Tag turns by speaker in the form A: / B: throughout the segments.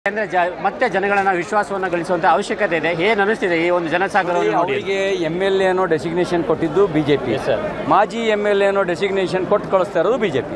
A: ಅಂದ್ರೆ ಜ ಮತ್ತೆ ಜನಗಳನ್ನ ವಿಶ್ವಾಸವನ್ನ ಗಳಿಸುವಂತ ಅವಶ್ಯಕತೆ ಇದೆ ಏನ್ ಅನಿಸ್ತಿದೆ ಈ ಒಂದು ಜನಸಾಗರವನ್ನು ನೋಡಿ
B: ಅವರಿಗೆ ಎಮ್ ಎಲ್ ಎನೋ ಡೆಸಿಗ್ನೇಷನ್ ಕೊಟ್ಟಿದ್ದು ಬಿಜೆಪಿ
A: Yes, sir.
B: ಮಾಜಿ ಎಮ್ ಎಲ್ ಎನೋ ಡೆಸಿಗ್ನೇಷನ್ ಕೊಟ್ಟು ಕಳಿಸ್ತಾ ಇರೋದು ಬಿಜೆಪಿ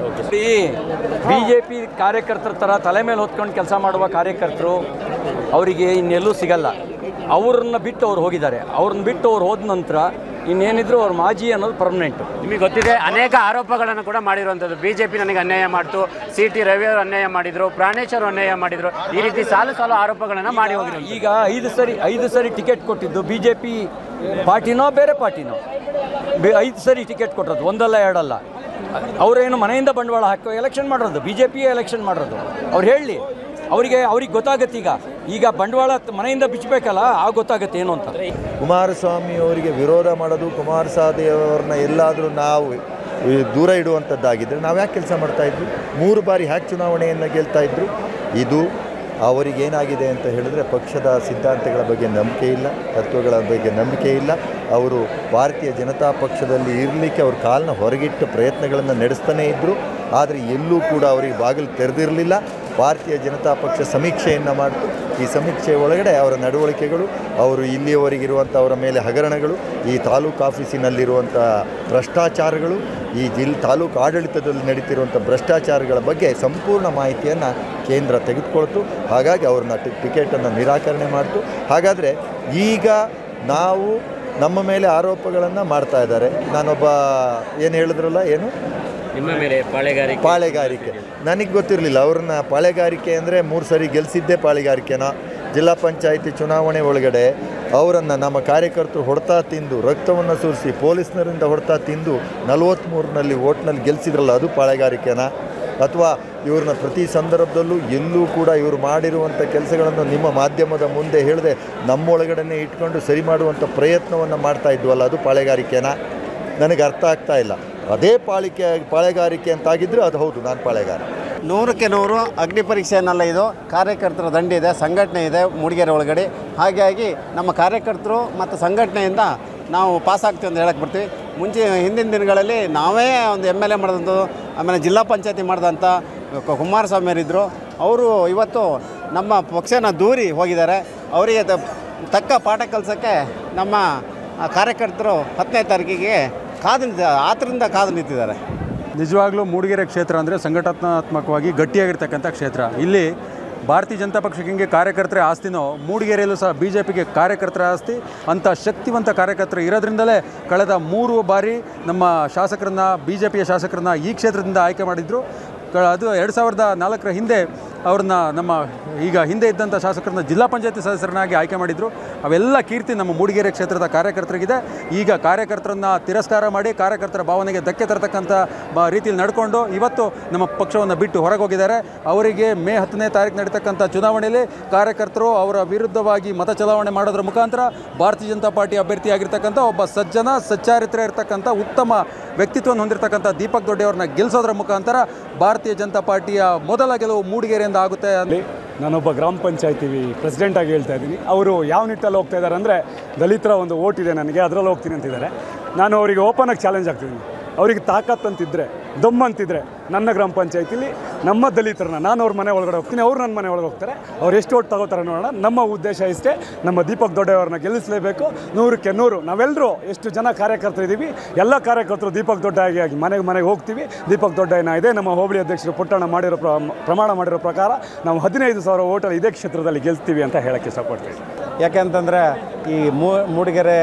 B: ಬಿಜೆಪಿ ಕಾರ್ಯಕರ್ತರ ಥರ ತಲೆ ಮೇಲೆ ಹೊತ್ಕೊಂಡು ಕೆಲಸ ಮಾಡುವ ಕಾರ್ಯಕರ್ತರು ಅವರಿಗೆ ಇನ್ನೆಲ್ಲೂ ಸಿಗಲ್ಲ ಅವ್ರನ್ನ ಬಿಟ್ಟು ಅವ್ರು ಹೋಗಿದ್ದಾರೆ ಅವ್ರನ್ನ ಬಿಟ್ಟು ಅವ್ರು ಹೋದ ನಂತರ ಇನ್ನೇನಿದ್ರು ಅವ್ರ ಮಾಜಿ ಅನ್ನೋದು ಪರ್ಮನೆಂಟ್
A: ನಿಮಗೆ ಗೊತ್ತಿದೆ ಅನೇಕ ಆರೋಪಗಳನ್ನು ಕೂಡ ಮಾಡಿರುವಂತದ್ದು ಬಿಜೆಪಿ ನನಗೆ ಅನ್ಯಾಯ ಮಾಡ್ತು ಸಿ ಟಿ ರವಿ ಅವರು ಅನ್ಯಾಯ ಮಾಡಿದ್ರು ಪ್ರಾಣೇಶ್ ಅವರು ಅನ್ಯಾಯ ಮಾಡಿದ್ರು ಈ ರೀತಿ ಸಾಲು ಸಾಲು ಆರೋಪಗಳನ್ನ ಮಾಡಿ ಹೋಗಿರೋ
B: ಈಗ ಐದು ಸರಿ ಐದು ಸರಿ ಟಿಕೆಟ್ ಕೊಟ್ಟಿದ್ದು ಬಿ ಜೆ ಪಿ ಪಾರ್ಟಿನೋ ಬೇರೆ ಪಾರ್ಟಿನೋ ಬೆ- ಐದು ಸರಿ ಟಿಕೆಟ್ ಕೊಟ್ಟದ್ದು ಒಂದಲ್ಲ ಎರಡಲ್ಲ ಅವರೇನು ಮನೆಯಿಂದ ಬಂಡವಾಳ ಹಾಕಿ ಎಲೆಕ್ಷನ್ ಮಾಡಿರೋದು ಬಿ ಜೆ ಪಿಯೇ ಎಲೆಕ್ಷನ್ ಮಾಡಿರೋದು ಅವ್ರು ಹೇಳಲಿ ಅವರಿಗೆ ಅವ್ರಿಗೆ ಗೊತ್ತಾಗತ್ತೆ ಈಗ ಈಗ ಬಂಡವಾಳ ತ- ಮನೆಯಿಂದ ಬಿಚ್ಚಬೇಕಲ್ಲ ಆಗ ಗೊತ್ತಾಗತ್ತೆ ಏನು ಅಂತ
C: ಕುಮಾರಸ್ವಾಮಿ ಅವರಿಗೆ ವಿರೋಧ ಮಾಡೋದು ಕುಮಾರಸ್ವಾಮಿ ಅವ್ರನ್ನ ಎಲ್ಲಾದರೂ ನಾವು ಈ ದೂರ ಇಡುವಂಥದ್ದಾಗಿದ್ದರೆ ನಾವು ಯಾಕೆ ಕೆಲಸ ಮಾಡ್ತಾ ಇದ್ವಿ ಮೂರು ಬಾರಿ ಹ್ಯಾಕ್ ಚುನಾವಣೆಯನ್ನು ಗೆಲ್ತಾ ಇದ್ರು ಇದು ಅವರಿಗೇನಾಗಿದೆ ಅಂತ ಹೇಳಿದ್ರೆ ಪಕ್ಷದ ಸಿದ್ಧಾಂತಗಳ ಬಗ್ಗೆ ನಂಬಿಕೆ ಇಲ್ಲ ತತ್ವಗಳ ಬಗ್ಗೆ ನಂಬಿಕೆ ಇಲ್ಲ ಅವರು ಭಾರತೀಯ ಜನತಾ ಪಕ್ಷದಲ್ಲಿ ಇರಲಿಕ್ಕೆ ಅವ್ರ ಕಾಲನ್ನ ಹೊರಗಿಟ್ಟು ಪ್ರಯತ್ನಗಳನ್ನು ನಡೆಸ್ತಾನೇ ಇದ್ದರು ಆದರೆ ಎಲ್ಲೂ ಕೂಡ ಅವರಿಗೆ ಬಾಗಿಲು ತೆರೆದಿರಲಿಲ್ಲ ಭಾರತೀಯ ಜನತಾ ಪಕ್ಷ ಸಮೀಕ್ಷೆಯನ್ನು ಮಾಡಿತು ಈ ಸಮೀಕ್ಷೆ ಒಳಗಡೆ ಅವರ ನಡವಳಿಕೆಗಳು ಅವರು ಇಲ್ಲಿಯವರೆಗಿರುವಂಥ ಅವರ ಮೇಲೆ ಹಗರಣಗಳು ಈ ತಾಲೂಕು ಆಫೀಸಿನಲ್ಲಿರುವಂಥ ಭ್ರಷ್ಟಾಚಾರಗಳು ಈ ಜಿಲ್ ತಾಲೂಕು ಆಡಳಿತದಲ್ಲಿ ನಡೀತಿರುವಂಥ ಭ್ರಷ್ಟಾಚಾರಗಳ ಬಗ್ಗೆ ಸಂಪೂರ್ಣ ಮಾಹಿತಿಯನ್ನು ಕೇಂದ್ರ ತೆಗೆದುಕೊಳ್ತು ಹಾಗಾಗಿ ಅವ್ರನ್ನ ಟಿ ಟಿಕೆಟನ್ನು ನಿರಾಕರಣೆ ಮಾಡ್ತು ಹಾಗಾದರೆ ಈಗ ನಾವು ನಮ್ಮ ಮೇಲೆ ಆರೋಪಗಳನ್ನು ಮಾಡ್ತಾ ಇದ್ದಾರೆ ನಾನೊಬ್ಬ ಏನು ಹೇಳಿದ್ರಲ್ಲ ಏನು
A: ನಿಮ್ಮ ಮೇಲೆ ಪಾಳೆಗಾರಿಕೆ
C: ಪಾಳೆಗಾರಿಕೆ ನನಗೆ ಗೊತ್ತಿರಲಿಲ್ಲ ಅವ್ರನ್ನ ಪಾಳೆಗಾರಿಕೆ ಅಂದರೆ ಮೂರು ಸರಿ ಗೆಲ್ಲಿಸಿದ್ದೇ ಪಾಳೆಗಾರಿಕೆನ ಜಿಲ್ಲಾ ಪಂಚಾಯಿತಿ ಚುನಾವಣೆ ಒಳಗಡೆ ಅವರನ್ನು ನಮ್ಮ ಕಾರ್ಯಕರ್ತರು ಹೊಡ್ತಾ ತಿಂದು ರಕ್ತವನ್ನು ಸುರಿಸಿ ಪೊಲೀಸ್ನರಿಂದ ಹೊಡ್ತಾ ತಿಂದು ನಲವತ್ತ್ಮೂರನಲ್ಲಿ ಓಟ್ನಲ್ಲಿ ಗೆಲ್ಲಿಸಿದ್ರಲ್ಲ ಅದು ಪಾಳೆಗಾರಿಕೆನ ಅಥವಾ ಇವ್ರನ್ನ ಪ್ರತಿ ಸಂದರ್ಭದಲ್ಲೂ ಎಲ್ಲೂ ಕೂಡ ಇವರು ಮಾಡಿರುವಂಥ ಕೆಲಸಗಳನ್ನು ನಿಮ್ಮ ಮಾಧ್ಯಮದ ಮುಂದೆ ಹೇಳದೆ ನಮ್ಮೊಳಗಡೆ ಇಟ್ಕೊಂಡು ಸರಿ ಮಾಡುವಂಥ ಪ್ರಯತ್ನವನ್ನು ಮಾಡ್ತಾ ಇದ್ವಲ್ಲ ಅದು ಪಾಳೆಗಾರಿಕೆನ ನನಗೆ ಅರ್ಥ ಆಗ್ತಾ ಇಲ್ಲ ಅದೇ ಪಾಳಿಕೆ ಪಾಳೆಗಾರಿಕೆ ಅಂತಾಗಿದ್ದರೆ ಅದು ಹೌದು ನಾನು ಪಾಳೆಗಾರ
D: ನೂರಕ್ಕೆ ನೂರು ಅಗ್ನಿ ಪರೀಕ್ಷೆ ಅನ್ನಲ್ಲ ಇದು ಕಾರ್ಯಕರ್ತರ ದಂಡಿ ಇದೆ ಸಂಘಟನೆ ಇದೆ ಮೂಡಿಗೆರೆ ಒಳಗಡೆ ಹಾಗಾಗಿ ನಮ್ಮ ಕಾರ್ಯಕರ್ತರು ಮತ್ತು ಸಂಘಟನೆಯಿಂದ ನಾವು ಪಾಸ್ ಆಗ್ತೀವಿ ಅಂತ ಹೇಳಕ್ಕೆ ಬರ್ತೀವಿ ಮುಂಚೆ ಹಿಂದಿನ ದಿನಗಳಲ್ಲಿ ನಾವೇ ಒಂದು ಎಮ್ ಎಲ್ ಎ ಮಾಡಿದಂಥದ್ದು ಆಮೇಲೆ ಜಿಲ್ಲಾ ಪಂಚಾಯತಿ ಮಾಡಿದಂಥ ಕ- ಕುಮಾರಸ್ವಾಮಿ ಅವರಿದ್ದರು ಅವರು ಇವತ್ತು ನಮ್ಮ ಪಕ್ಷನ ದೂರಿ ಹೋಗಿದ್ದಾರೆ ಅವರಿಗೆ ತ- ತಕ್ಕ ಪಾಠ ಕಲಿಸೋಕ್ಕೆ ನಮ್ಮ ಆ, ಕಾರ್ಯಕರ್ತರು ಹತ್ತನೇ ತಾರೀಕಿಗೆ ಕಾದು ನಿಂತ ಆತರಿಂದ ಕಾದು ನಿಂತಿದ್ದಾರೆ
E: ನಿಜವಾಗ್ಲೂ ಮೂಡಿಗೆರೆ ಕ್ಷೇತ್ರ ಅಂದರೆ ಸಂಘಟನಾತ್ಮಕವಾಗಿ ಗಟ್ಟಿಯಾಗಿರ್ತಕ್ಕಂಥ ಕ್ಷೇತ್ರ ಇಲ್ಲಿ ಭಾರತೀಯ ಜನತಾ ಪಕ್ಷಕ್ಕೆ ಹಿಂಗೆ ಕಾರ್ಯಕರ್ತರ ಆಸ್ತಿನೋ ಮೂಡಿಗೆರೆಯಲ್ಲೂ ಸಹ ಬಿ ಜೆ ಪಿಗೆ ಕಾರ್ಯಕರ್ತರ ಆಸ್ತಿ ಅಂಥ ಶಕ್ತಿವಂತ ಕಾರ್ಯಕರ್ತರು ಇರೋದ್ರಿಂದಲೇ ಕಳೆದ ಮೂರು ಬಾರಿ ನಮ್ಮ ಶಾಸಕರನ್ನ ಬಿ ಜೆ ಪಿಯ ಶಾಸಕರನ್ನ ಈ ಕ್ಷೇತ್ರದಿಂದ ಆಯ್ಕೆ ಮಾಡಿದರು ಕ ಅದು ಎರಡು ಸಾವಿರದ ನಾಲ್ಕರ ಹಿಂದೆ ಅವ್ರನ್ನ ನಮ್ಮ ಈಗ ಹಿಂದೆ ಇದ್ದಂಥ ಶಾಸಕರನ್ನ ಜಿಲ್ಲಾ ಪಂಚಾಯತಿ ಸದಸ್ಯರನ್ನಾಗಿ ಆಯ್ಕೆ ಮಾಡಿದರು ಅವೆಲ್ಲ ಕೀರ್ತಿ ನಮ್ಮ ಮೂಡಿಗೆರೆ ಕ್ಷೇತ್ರದ ಕಾರ್ಯಕರ್ತರಿಗಿದೆ ಈಗ ಕಾರ್ಯಕರ್ತರನ್ನ ತಿರಸ್ಕಾರ ಮಾಡಿ ಕಾರ್ಯಕರ್ತರ ಭಾವನೆಗೆ ಧಕ್ಕೆ ತರತಕ್ಕಂಥ ಬ ರೀತಿಯಲ್ಲಿ ನಡ್ಕೊಂಡು ಇವತ್ತು ನಮ್ಮ ಪಕ್ಷವನ್ನು ಬಿಟ್ಟು ಹೊರಗೆ ಹೋಗಿದ್ದಾರೆ ಅವರಿಗೆ ಮೇ ಹತ್ತನೇ ತಾರೀಕು ನಡೀತಕ್ಕಂಥ ಚುನಾವಣೆಯಲ್ಲಿ ಕಾರ್ಯಕರ್ತರು ಅವರ ವಿರುದ್ಧವಾಗಿ ಮತ ಚಲಾವಣೆ ಮಾಡೋದ್ರ ಮುಖಾಂತರ ಭಾರತೀಯ ಜನತಾ ಪಾರ್ಟಿ ಅಭ್ಯರ್ಥಿಯಾಗಿರ್ತಕ್ಕಂಥ ಒಬ್ಬ ಸಜ್ಜನ ಸಚ್ಚಾರಿತ್ರ್ಯ ಇರತಕ್ಕಂಥ ಉತ್ತಮ ವ್ಯಕ್ತಿತ್ವವನ್ನು ಹೊಂದಿರತಕ್ಕಂಥ ದೀಪಕ್ ದೊಡ್ಡಿ ಅವ್ರನ್ನ ಗೆಲ್ಲಿಸೋದ್ರ ಮುಖಾಂತರ ಭಾರತೀಯ ಜನತಾ ಪಾರ್ಟಿಯ ಮೊದಲ ಗೆಲುವು ಮೂಡಿಗೆರೆಯಿಂದ ಆಗುತ್ತೆ
F: ಅಲ್ಲಿ ನಾನೊಬ್ಬ ಗ್ರಾಮ ಪಂಚಾಯತಿ ಪ್ರೆಸಿಡೆಂಟ್ ಆಗಿ ಹೇಳ್ತಾ ಇದ್ದೀನಿ ಅವರು ಯಾವ ನಿಟ್ಟಲ್ಲಿ ಹೋಗ್ತಾ ಇದ್ದಾರೆ ಅಂದರೆ ದಲಿತರ ಒಂದು ಓಟ್ ಇದೆ ನನಗೆ ಅದರಲ್ಲಿ ಹೋಗ್ತೀನಿ ಅಂತಿದ್ದಾರೆ ನಾನು ಅವರಿಗೆ ಓಪನ್ ಆಗಿ ಚಾಲೆಂಜ್ ಆಗ್ತಿದ್ದೀನಿ ಅವರಿಗೆ ತಾಕತ್ ಅಂತಿದ್ರೆ ದಮ್ ಅಂತಿದ್ರೆ ನನ್ನ ಗ್ರಾಮ ಪಂಚಾಯತಿಲಿ ನಮ್ಮ ದಲಿತರನ್ನ ನಾನು ಅವ್ರ ಮನೆ ಒಳಗಡೆ ಹೋಗ್ತೀನಿ ಅವ್ರು ನನ್ನ ಮನೆ ಒಳಗೆ ಹೋಗ್ತಾರೆ ಅವ್ರು ಎಷ್ಟು ಓಟ್ ತಗೋತಾರೆ ನೋಡೋಣ ನಮ್ಮ ಉದ್ದೇಶ ಇಷ್ಟೇ ನಮ್ಮ ದೀಪಕ್ ದೊಡ್ಡೆಯವ್ರನ್ನ ಗೆಲ್ಲಿಸಲೇಬೇಕು ನೂರಕ್ಕೆ ನೂರು ನಾವೆಲ್ಲರೂ ಎಷ್ಟು ಜನ ಕಾರ್ಯಕರ್ತರಿದ್ದೀವಿ ಎಲ್ಲ ಕಾರ್ಯಕರ್ತರು ದೀಪಕ್ ದೊಡ್ಡ ಆಗಿ ಆಗಿ ಮನೆಗೆ ಮನೆಗೆ ಹೋಗ್ತೀವಿ ದೀಪಕ್ ದೊಡ್ಡ ಏನಾಗಿದೆ ನಮ್ಮ ಹೋಬಳಿ ಅಧ್ಯಕ್ಷರು ಪುಟ್ಟಣ್ಣ ಮಾಡಿರೋ ಪ್ರ ಪ್ರಮಾಣ ಮಾಡಿರೋ ಪ್ರಕಾರ ನಾವು ಹದಿನೈದು ಸಾವಿರ ಓಟಲ್ಲಿ ಇದೇ ಕ್ಷೇತ್ರದಲ್ಲಿ ಗೆಲ್ತೀವಿ ಅಂತ ಹೇಳಕ್ಕೆ ಇಷ್ಟಪಡ್ತೀವಿ
D: ಯಾಕೆಂತಂದರೆ ಈ ಮೂ ಮೂಡಿಗೆರೆ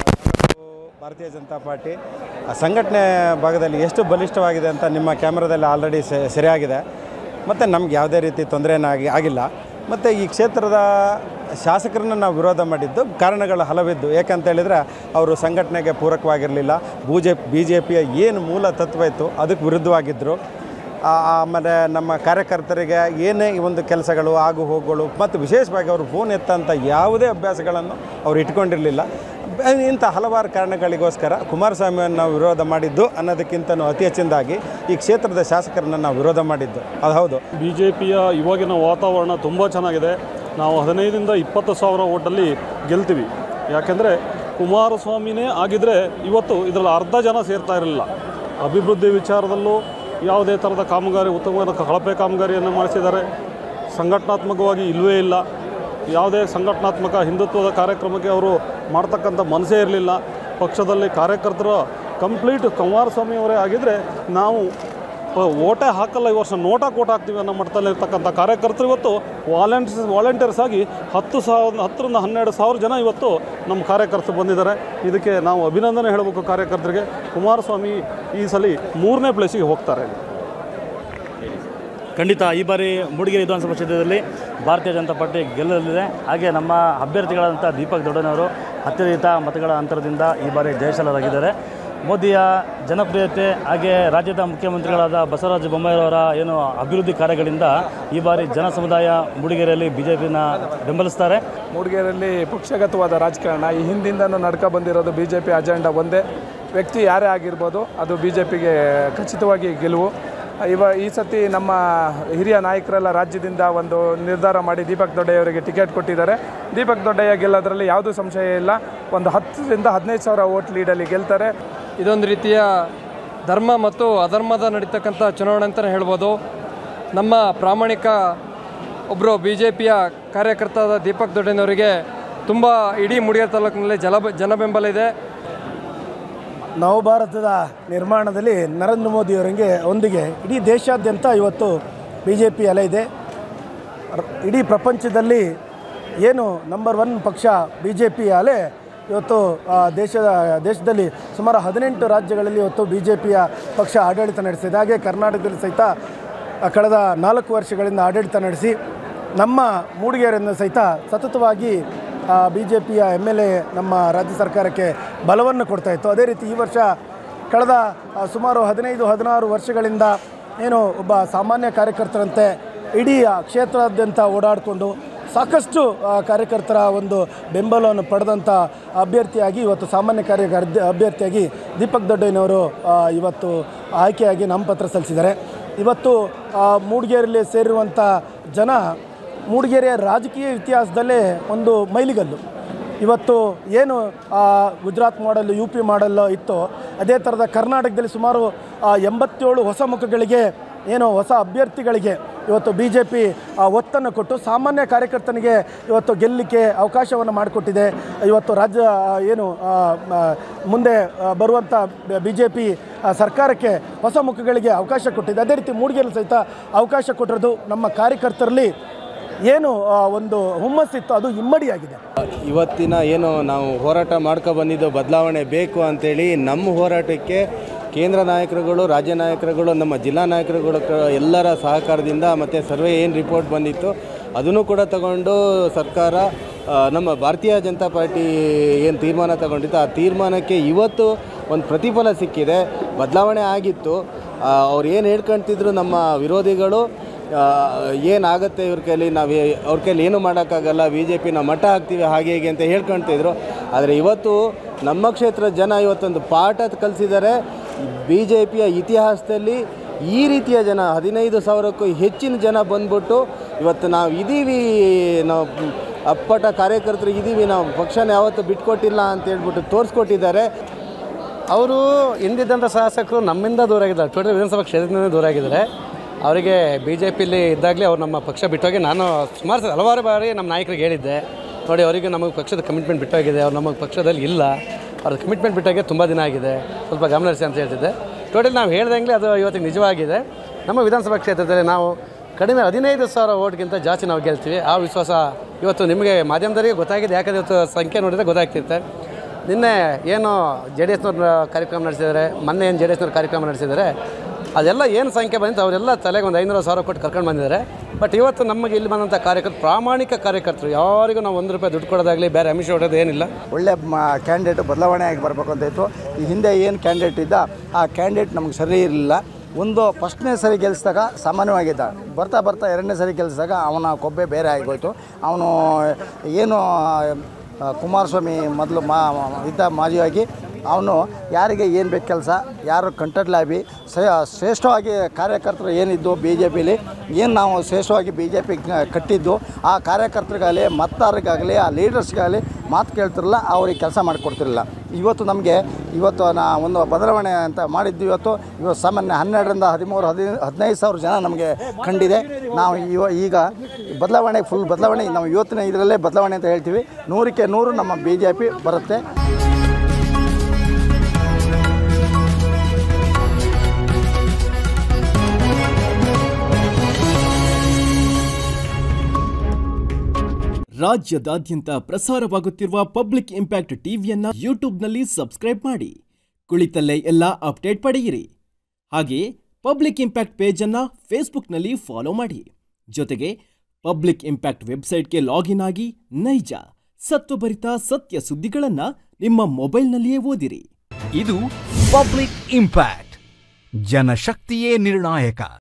D: ಭಾರತೀಯ ಜನತಾ ಪಾರ್ಟಿ ಆ ಸಂಘಟನೆ ಭಾಗದಲ್ಲಿ ಎಷ್ಟು ಬಲಿಷ್ಠವಾಗಿದೆ ಅಂತ ನಿಮ್ಮ ಕ್ಯಾಮ್ರಾದಲ್ಲಿ ಆಲ್ರೆಡಿ ಸರಿಯಾಗಿದೆ ಮತ್ತು ನಮ್ಗೆ ಯಾವುದೇ ರೀತಿ ತೊಂದರೆನಾಗಿ ಆಗಿಲ್ಲ ಮತ್ತು ಈ ಕ್ಷೇತ್ರದ ಶಾಸಕರನ್ನ ನಾವು ವಿರೋಧ ಮಾಡಿದ್ದು ಕಾರಣಗಳು ಹಲವಿದ್ದು ಏಕಂತ ಹೇಳಿದರೆ ಅವರು ಸಂಘಟನೆಗೆ ಪೂರಕವಾಗಿರಲಿಲ್ಲ ಬೂಜೆ ಬಿ ಜೆ ಪಿಯ ಏನು ಮೂಲ ತತ್ವ ಇತ್ತು ಅದಕ್ಕೆ ವಿರುದ್ಧವಾಗಿದ್ದರು ಆ- ಆಮೇಲೆ ನಮ್ಮ ಕಾರ್ಯಕರ್ತರಿಗೆ ಏನೇ ಈ ಒಂದು ಕೆಲಸಗಳು ಆಗು ಹೋಗುಗಳು ಮತ್ತು ವಿಶೇಷವಾಗಿ ಅವರು ಫೋನ್ ಎತ್ತಂಥ ಯಾವುದೇ ಅಭ್ಯಾಸಗಳನ್ನು ಅವ್ರು ಇಟ್ಕೊಂಡಿರಲಿಲ್ಲ ಬ- ಇಂಥ ಹಲವಾರು ಕಾರಣಗಳಿಗೋಸ್ಕರ ಕುಮಾರಸ್ವಾಮಿಯನ್ನು ನಾವು ವಿರೋಧ ಮಾಡಿದ್ದು ಅನ್ನೋದಕ್ಕಿಂತನೂ ಅತಿ ಹೆಚ್ಚಿನದಾಗಿ ಈ ಕ್ಷೇತ್ರದ ಶಾಸಕರನ್ನು ನಾವು ವಿರೋಧ ಮಾಡಿದ್ದು ಅದು ಹೌದು
F: ಬಿ ಜೆ ಪಿಯ ಇವಾಗಿನ ವಾತಾವರಣ ತುಂಬ ಚೆನ್ನಾಗಿದೆ ನಾವು ಹದಿನೈದರಿಂದ ಇಪ್ಪತ್ತು ಸಾವಿರ ಓಟಲ್ಲಿ ಗೆಲ್ತೀವಿ ಯಾಕೆಂದರೆ ಕುಮಾರಸ್ವಾಮಿನೇ ಆಗಿದ್ದರೆ ಇವತ್ತು ಇದರಲ್ಲಿ ಅರ್ಧ ಜನ ಸೇರ್ತಾ ಇರಲಿಲ್ಲ ಅಭಿವೃದ್ಧಿ ವಿಚಾರದಲ್ಲೂ ಯಾವುದೇ ಥರದ ಕಾಮಗಾರಿ ಉತ್ತಮವಾದ ಕಳಪೆ ಕಾಮಗಾರಿಯನ್ನು ಮಾಡಿಸಿದ್ದಾರೆ
G: ಸಂಘಟನಾತ್ಮಕವಾಗಿ ಇಲ್ಲವೇ ಇಲ್ಲ ಯಾವುದೇ ಸಂಘಟನಾತ್ಮಕ ಹಿಂದುತ್ವದ ಕಾರ್ಯಕ್ರಮಕ್ಕೆ ಅವರು ಮಾಡ್ತಕ್ಕಂಥ ಮನಸ್ಸೇ ಇರಲಿಲ್ಲ ಪಕ್ಷದಲ್ಲಿ ಕಾರ್ಯಕರ್ತರು ಕಂಪ್ಲೀಟ್ ಕುಮಾರಸ್ವಾಮಿ ಅವರೇ ಆಗಿದ್ದರೆ ನಾವು ಪ- ಓಟೇ ಹಾಕಲ್ಲ ಈ ವರ್ಷ ನೋಟ ಕೋಟ್ ಹಾಕ್ತೀವಿ ಅನ್ನೋ ಮಟ್ಟದಲ್ಲಿ ಇರ್ತಕ್ಕಂಥ ಕಾರ್ಯಕರ್ತರು ಇವತ್ತು ವಾಲಂಟಿಯರ್ಸ್ ವಾಲಂಟಿಯರ್ಸ್ ಆಗಿ ಹತ್ತು ಸಾವಿರ ಹತ್ತರಿಂದ ಹನ್ನೆರಡು ಸಾವಿರ ಜನ ಇವತ್ತು ನಮ್ಮ ಕಾರ್ಯಕರ್ತರು ಬಂದಿದ್ದಾರೆ ಇದಕ್ಕೆ ನಾವು ಅಭಿನಂದನೆ ಹೇಳಬೇಕು ಕಾರ್ಯಕರ್ತರಿಗೆ ಕುಮಾರಸ್ವಾಮಿ ಈ ಸಲ ಮೂರನೇ ಪ್ಲೇಸಿಗೆ ಹೋಗ್ತಾರೆ
H: ಖಂಡಿತ ಈ ಬಾರಿ ಮೂಡಿಗೆರೆ ವಿಧಾನಸಭಾ ಕ್ಷೇತ್ರದಲ್ಲಿ ಭಾರತೀಯ ಜನತಾ ಪಾರ್ಟಿ ಗೆಲ್ಲಲಿದೆ ಹಾಗೆ ನಮ್ಮ ಅಭ್ಯರ್ಥಿಗಳಾದಂಥ ದೀಪಕ್ ದೊಡ್ಡನವರು ಅತ್ಯಧಿಕ ಮತಗಳ ಅಂತರದಿಂದ ಈ ಬಾರಿ ಜಯಶಾಲರಾಗಿದ್ದಾರೆ ಮೋದಿಯ ಜನಪ್ರಿಯತೆ ಹಾಗೆ ರಾಜ್ಯದ ಮುಖ್ಯಮಂತ್ರಿಗಳಾದ ಬಸವರಾಜ ಬೊಮ್ಮಾಯಿರವರ ಏನು ಅಭಿವೃದ್ಧಿ ಕಾರ್ಯಗಳಿಂದ ಈ ಬಾರಿ ಜನ ಸಮುದಾಯ ಮೂಡಿಗೆರೆಯಲ್ಲಿ ಬಿ ಜೆ ಪಿನ ಬೆಂಬಲಿಸ್ತಾರೆ
I: ಮೂಡಿಗೆರೆಯಲ್ಲಿ ಪಕ್ಷಗತವಾದ ರಾಜಕಾರಣ ಈ ಹಿಂದಿಂದನೂ ನಡ್ಕೊ ಬಂದಿರೋದು ಬಿ ಜೆ ಪಿ ಅಜೆಂಡಾ ಒಂದೇ ವ್ಯಕ್ತಿ ಯಾರೇ ಆಗಿರ್ಬೋದು ಅದು ಬಿ ಜೆ ಪಿಗೆ ಖಚಿತವಾಗಿ ಗೆಲುವು ಇವ ಈ ಸತಿ ನಮ್ಮ ಹಿರಿಯ ನಾಯಕರೆಲ್ಲ ರಾಜ್ಯದಿಂದ ಒಂದು ನಿರ್ಧಾರ ಮಾಡಿ ದೀಪಕ್ ದೊಡ್ಡಯ್ಯವರಿಗೆ ಟಿಕೆಟ್ ಕೊಟ್ಟಿದ್ದಾರೆ ದೀಪಕ್ ದೊಡ್ಡಯ್ಯ ಗೆಲ್ಲೋದ್ರಲ್ಲಿ ಯಾವುದೂ ಸಂಶಯ ಇಲ್ಲ ಒಂದು ಹತ್ತರಿಂದ ಹದಿನೈದು ಸಾವಿರ ಓಟ್ ಲೀಡಲ್ಲಿ ಗೆಲ್ತಾರೆ
J: ಇದೊಂದು ರೀತಿಯ ಧರ್ಮ ಮತ್ತು ಅಧರ್ಮದ ನಡೀತಕ್ಕಂಥ ಚುನಾವಣೆ ಅಂತಲೇ ಹೇಳ್ಬೋದು ನಮ್ಮ ಪ್ರಾಮಾಣಿಕ ಒಬ್ಬರು ಬಿ ಜೆ ಪಿಯ ಕಾರ್ಯಕರ್ತಾದ ದೀಪಕ್ ದೊಡ್ಡನವರಿಗೆ ತುಂಬ ಇಡೀ ಮೂಡಿಗೆರೆ ತಾಲೂಕಿನಲ್ಲಿ ಜಲ ಜನಬೆಂಬಲ ಇದೆ
K: ನವಭಾರತದ ನಿರ್ಮಾಣದಲ್ಲಿ ನರೇಂದ್ರ ಮೋದಿಯವರಿಗೆ ಒಂದಿಗೆ ಇಡೀ ದೇಶಾದ್ಯಂತ ಇವತ್ತು ಬಿ ಜೆ ಪಿ ಅಲೆ ಇದೆ ರ- ಇಡೀ ಪ್ರಪಂಚದಲ್ಲಿ ಏನು ನಂಬರ್ ಒನ್ ಪಕ್ಷ ಬಿ ಜೆ ಪಿ ಅಲೆ ಇವತ್ತು ಆ, ದೇಶದ ದೇಶದಲ್ಲಿ ಸುಮಾರು ಹದಿನೆಂಟು ರಾಜ್ಯಗಳಲ್ಲಿ ಇವತ್ತು ಬಿ ಜೆ ಪಿಯ ಪಕ್ಷ ಆಡಳಿತ ನಡೆಸಿದೆ ಹಾಗೆ ಕರ್ನಾಟಕದಲ್ಲಿ ಸಹಿತ ಆ, ಕಳೆದ ನಾಲ್ಕು ವರ್ಷಗಳಿಂದ ಆಡಳಿತ ನಡೆಸಿ ನಮ್ಮ ಮೂಡಿಗೆರೆಯನ್ನು ಸಹಿತ ಸತತವಾಗಿ ಬಿ ಜೆ ಪಿಯ ಎಮ್ ಎಲ್ ಎ ನಮ್ಮ ರಾಜ್ಯ ಸರ್ಕಾರಕ್ಕೆ ಬಲವನ್ನು ಕೊಡ್ತಾ ಇತ್ತು ಅದೇ ರೀತಿ ಈ ವರ್ಷ ಕಳೆದ ಆ, ಸುಮಾರು ಹದಿನೈದು ಹದಿನಾರು ವರ್ಷಗಳಿಂದ ಏನು ಒಬ್ಬ ಸಾಮಾನ್ಯ ಕಾರ್ಯಕರ್ತರಂತೆ ಇಡೀ ಆ ಕ್ಷೇತ್ರಾದ್ಯಂತ ಓಡಾಡಿಕೊಂಡು ಸಾಕಷ್ಟು ಆ, ಕಾರ್ಯಕರ್ತರ ಒಂದು ಬೆಂಬಲವನ್ನು ಪಡೆದಂಥ ಅಭ್ಯರ್ಥಿಯಾಗಿ ಇವತ್ತು ಸಾಮಾನ್ಯ ಕಾರ್ಯ ಅಭ್ಯರ್ಥಿಯಾಗಿ ದೀಪಕ್ ದೊಡ್ಡಯ್ಯನವರು ಆ, ಇವತ್ತು ಆಯ್ಕೆಯಾಗಿ ನಾಮಪತ್ರ ಸಲ್ಲಿಸಿದ್ದಾರೆ ಇವತ್ತು ಆ, ಮೂಡಿಗೆರೆಯಲ್ಲಿ ಸೇರಿರುವಂಥ ಜನ ಮೂಡಿಗೆರೆಯ ರಾಜಕೀಯ ಇತಿಹಾಸದಲ್ಲೇ ಒಂದು ಮೈಲಿಗಲ್ಲು ಇವತ್ತು ಏನು ಆ, Gujarat model U P model ಇತ್ತೋ ಅದೇ ಥರದ ಕರ್ನಾಟಕದಲ್ಲಿ ಸುಮಾರು ಆ, ಎಂಬತ್ತೇಳು ಹೊಸ ಮುಖಗಳಿಗೆ ಏನು ಹೊಸ ಅಭ್ಯರ್ಥಿಗಳಿಗೆ ಇವತ್ತು ಬಿ ಜೆ ಪಿ ಒತ್ತನ್ನು ಕೊಟ್ಟು ಸಾಮಾನ್ಯ ಕಾರ್ಯಕರ್ತನಿಗೆ ಇವತ್ತು ಗೆಲ್ಲಲಿಕ್ಕೆ ಅವಕಾಶವನ್ನು ಮಾಡಿಕೊಟ್ಟಿದೆ ಇವತ್ತು ರಾಜ್ಯ ಆ, ಏನು ಆ, ಮ, ಮುಂದೆ ಆ, ಬರುವಂಥ ಬಿ ಜೆ ಪಿ ಸರ್ಕಾರಕ್ಕೆ ಹೊಸ ಮುಖಗಳಿಗೆ ಅವಕಾಶ ಕೊಟ್ಟಿದೆ ಅದೇ ರೀತಿ ಮೂಡಿಗೆರೆ ಸಹಿತ ಅವಕಾಶ ಕೊಟ್ಟಿರೋದು ನಮ್ಮ ಕಾರ್ಯಕರ್ತರಲ್ಲಿ ಏನು ಆ, ಒಂದು ಹುಮ್ಮಸ್ಸಿತ್ತು ಅದು ಇಮ್ಮಡಿಯಾಗಿದೆ
L: ಇವತ್ತಿನ ಏನು ನಾವು ಹೋರಾಟ ಮಾಡ್ಕೊ ಬಂದಿದ್ದು ಬದಲಾವಣೆ ಬೇಕು ಅಂತೇಳಿ ನಮ್ಮ ಹೋರಾಟಕ್ಕೆ ಕೇಂದ್ರ ನಾಯಕರುಗಳು ರಾಜ್ಯ ನಾಯಕರುಗಳು ನಮ್ಮ ಜಿಲ್ಲಾ ನಾಯಕರುಗಳು ಕ- ಎಲ್ಲರ ಸಹಕಾರದಿಂದ ಮತ್ತು ಸರ್ವೆ ಏನು ರಿಪೋರ್ಟ್ ಬಂದಿತ್ತು ಅದನ್ನು ಕೂಡ ತಗೊಂಡು ಸರ್ಕಾರ ಆ, ನಮ್ಮ ಭಾರತೀಯ ಜನತಾ ಪಾರ್ಟಿ ಏನು ತೀರ್ಮಾನ ತಗೊಂಡಿತ್ತು ಆ ತೀರ್ಮಾನಕ್ಕೆ ಇವತ್ತು ಒಂದು ಪ್ರತಿಫಲ ಸಿಕ್ಕಿದೆ ಬದಲಾವಣೆ ಆಗಿತ್ತು ಅವ್ರು ಏನು ಹೇಳ್ಕೊಳ್ತಿದ್ರು ನಮ್ಮ ವಿರೋಧಿಗಳು ಏನಾಗುತ್ತೆ ಇವ್ರ ಕೈಲಿ ನಾವು ಅವ್ರ ಕೈಲಿ ಏನು ಮಾಡೋಕ್ಕಾಗಲ್ಲ ಬಿ ಜೆ ಪಿನ ಮಠ ಹಾಕ್ತೀವಿ ಹಾಗೆ ಹೀಗೆ ಅಂತ ಹೇಳ್ಕೊಳ್ತಿದ್ರು ಆದರೆ ಇವತ್ತು ನಮ್ಮ ಕ್ಷೇತ್ರದ ಜನ ಇವತ್ತೊಂದು ಪಾಠ ಕಲಿಸಿದ್ದಾರೆ ಬಿ ಜೆ ಪಿಯ ಇತಿಹಾಸದಲ್ಲಿ ಈ ರೀತಿಯ ಜನ ಹದಿನೈದು ಸಾವಿರಕ್ಕೂ ಹೆಚ್ಚಿನ ಜನ ಬಂದ್ಬಿಟ್ಟು ಇವತ್ತು ನಾವು ಇದ್ದೀವಿ ನಾವು ಅಪ್ಪಟ ಕಾರ್ಯಕರ್ತರು ಇದ್ದೀವಿ ನಾವು ಪಕ್ಷನ ಯಾವತ್ತೂ ಬಿಟ್ಕೊಟ್ಟಿಲ್ಲ ಅಂತ ಹೇಳ್ಬಿಟ್ಟು ತೋರಿಸ್ಕೊಟ್ಟಿದ್ದಾರೆ
M: ಅವರು ಹಿಂದಿದ್ದಂಥ ಶಾಸಕರು ನಮ್ಮಿಂದ ದೂರ ಆಗಿದ್ದಾರೆ ಟೋಟಲ್ ವಿಧಾನಸಭಾ ಕ್ಷೇತ್ರದಿಂದ ದೂರ ಆಗಿದ್ದಾರೆ ಅವರಿಗೆ ಬಿ ಜೆ ಪಿಲಿ ಇದ್ದಾಗಲೇ ಅವ್ರು ನಮ್ಮ ಪಕ್ಷ ಬಿಟ್ಟೋಗಿ ನಾನು ಸುಮಾರು ಸಲ ಹಲವಾರು ಬಾರಿ ನಮ್ಮ ನಾಯಕರಿಗೆ ಹೇಳಿದ್ದೆ ನೋಡಿ ಅವರಿಗೆ ನಮಗೆ ಪಕ್ಷದ ಕಮಿಟ್ಮೆಂಟ್ ಬಿಟ್ಟೋಗಿದೆ ಅವ್ರು ನಮ್ಮ ಪಕ್ಷದಲ್ಲಿ ಇಲ್ಲ ಅವ್ರ ಕಮಿಟ್ಮೆಂಟ್ ಬಿಟ್ಟಾಗೆ ತುಂಬ ದಿನ ಆಗಿದೆ ಸ್ವಲ್ಪ ಗಮನ ಹರಿಸಿ ಅಂತ ಹೇಳ್ತಿದ್ದೆ ಟೋಟಲ್ ನಾವು ಹೇಳ್ದಂಗೆ ಅದು ಇವತ್ತಿಗೆ ನಿಜವಾಗಿದೆ ನಮ್ಮ ವಿಧಾನಸಭಾ ಕ್ಷೇತ್ರದಲ್ಲಿ ನಾವು ಕಡಿಮೆ ಹದಿನೈದು ಸಾವಿರ ಓಟ್ಗಿಂತ ಜಾಸ್ತಿ ನಾವು ಗೆಲ್ತೀವಿ ಆ ವಿಶ್ವಾಸ ಇವತ್ತು ನಿಮಗೆ ಮಾಧ್ಯಮದವರಿಗೆ ಗೊತ್ತಾಗಿದೆ ಯಾಕಂದರೆ ಇವತ್ತು ಸಂಖ್ಯೆ ನೋಡಿದರೆ ಗೊತ್ತಾಗ್ತಿರುತ್ತೆ ನಿನ್ನೆ ಏನು ಜೆ ಡಿ ಎಸ್ನವ್ರ ಕಾರ್ಯಕ್ರಮ ನಡೆಸಿದ್ದಾರೆ ಮೊನ್ನೆ ಏನು ಜೆ ಡಿ ಎಸ್ನವ್ರ ಕಾರ್ಯಕ್ರಮ ನಡೆಸಿದ್ದಾರೆ ಅದೆಲ್ಲ ಏನು ಸಂಖ್ಯೆ ಬಂದಿತ್ತು ಅವರೆಲ್ಲ ತಲೆಗೆ ಒಂದು ಐನೂರು ಸಾವಿರ ಕೊಟ್ಟು ಕರ್ಕೊಂಡು ಬಂದಿದ್ದಾರೆ ಬಟ್ ಇವತ್ತು ನಮಗೆ ಇಲ್ಲಿ ಬಂದಂಥ ಕಾರ್ಯಕರ್ತರು ಪ್ರಾಮಾಣಿಕ ಕಾರ್ಯಕರ್ತರು ಯಾರಿಗೂ ನಾವು ಒಂದು ರೂಪಾಯಿ ದುಡ್ಡು ಕೊಡೋದಾಗಲಿ ಬೇರೆ ಅಮಿಷ ಹೊಡೋದು ಏನಿಲ್ಲ
N: ಒಳ್ಳೆ ಕ್ಯಾಂಡಿಡೇಟ್ ಬದಲಾವಣೆ ಆಗಿ ಬರಬೇಕು ಅಂತ ಇತ್ತು ಈ ಹಿಂದೆ ಏನು ಕ್ಯಾಂಡಿಡೇಟ್ ಇದ್ದ ಆ ಕ್ಯಾಂಡಿಡೇಟ್ ನಮಗೆ ಸರಿ ಇರಲಿಲ್ಲ ಒಂದು ಫಸ್ಟ್ನೇ ಸರಿ ಗೆಲ್ಲಿಸಿದಾಗ ಸಾಮಾನ್ಯವಾಗಿದ್ದ ಬರ್ತಾ ಬರ್ತಾ ಎರಡನೇ ಸರಿ ಗೆಲ್ಲಿಸಿದಾಗ ಅವನ ಕೊಬ್ಬೆ ಬೇರೆ ಆಗೋಯ್ತು ಅವನು ಏನು ಆ, ಕುಮಾರಸ್ವಾಮಿ ಮೊದಲು ಮಾ ಇದ್ದ ಮಾಜಿಯಾಗಿ ಅವನು ಯಾರಿಗೆ ಏನು ಬೇಕು ಕೆಲಸ ಯಾರು ಕಂಟೆಂಟ್ ಲಾಬಿ ಶ್ರೇಷ್ಠವಾಗಿ ಕಾರ್ಯಕರ್ತರು ಏನಿದ್ದು ಬಿ ಜೆ ಪಿಲಿ ಏನು ನಾವು ಶ್ರೇಷ್ಠವಾಗಿ ಬಿ ಜೆ ಪಿ ಕಟ್ಟಿದ್ದು ಆ ಕಾರ್ಯಕರ್ತರಿಗಾಗಲಿ ಮತದಾರರಿಗಾಗಲಿ ಆ ಲೀಡರ್ಸ್ಗಾಗಲಿ ಮಾತು ಕೇಳ್ತಿರಲಿಲ್ಲ ಅವ್ರಿಗೆ ಕೆಲಸ ಮಾಡಿಕೊಡ್ತಿರಲಿಲ್ಲ ಇವತ್ತು ನಮಗೆ ಇವತ್ತು ನಾ ಒಂದು ಬದಲಾವಣೆ ಅಂತ ಮಾಡಿದ್ದು ಇವತ್ತು ಇವತ್ತು ಸಾಮಾನ್ಯ ಹನ್ನೆರಡರಿಂದ ಹದಿಮೂರು ಹದಿ ಹದಿನೈದು ಸಾವಿರ ಜನ ನಮಗೆ ಕಂಡಿದೆ ನಾವು ಇವ ಈಗ ಬದಲಾವಣೆ ಫುಲ್ ಬದಲಾವಣೆ ನಾವು ಇವತ್ತಿನ ಇದರಲ್ಲೇ ಬದಲಾವಣೆ ಅಂತ ಹೇಳ್ತೀವಿ ನೂರಕ್ಕೆ ನೂರು ನಮ್ಮ ಬಿ ಜೆ ಪಿ ಬರುತ್ತೆ
O: ರಾಜ್ಯದಾದ್ಯಂತ ಪ್ರಸಾರವಾಗುತ್ತಿರುವ ಪಬ್ಲಿಕ್ ಇಂಪ್ಯಾಕ್ಟ್ ಟಿವಿಯನ್ನ ಯೂಟ್ಯೂಬ್ನಲ್ಲಿ ಸಬ್ಸ್ಕ್ರೈಬ್ ಮಾಡಿ ಕುಳಿತಲ್ಲೇ ಎಲ್ಲ ಅಪ್ಡೇಟ್ ಪಡೆಯಿರಿ ಹಾಗೆಯೇ ಪಬ್ಲಿಕ್ ಇಂಪ್ಯಾಕ್ಟ್ ಪೇಜನ್ನು ಫೇಸ್ಬುಕ್ನಲ್ಲಿ ಫಾಲೋ ಮಾಡಿ ಜೊತೆಗೆ ಪಬ್ಲಿಕ್ ಇಂಪ್ಯಾಕ್ಟ್ ವೆಬ್ಸೈಟ್ಗೆ ಲಾಗಿನ್ ಆಗಿ ನೈಜ ಸತ್ವಭರಿತ ಸತ್ಯ ಸುದ್ದಿಗಳನ್ನು ನಿಮ್ಮ ಮೊಬೈಲ್ನಲ್ಲಿಯೇ ಓದಿರಿ
P: ಇದು ಪಬ್ಲಿಕ್ ಇಂಪ್ಯಾಕ್ಟ್ ಜನಶಕ್ತಿಯೇ ನಿರ್ಣಾಯಕ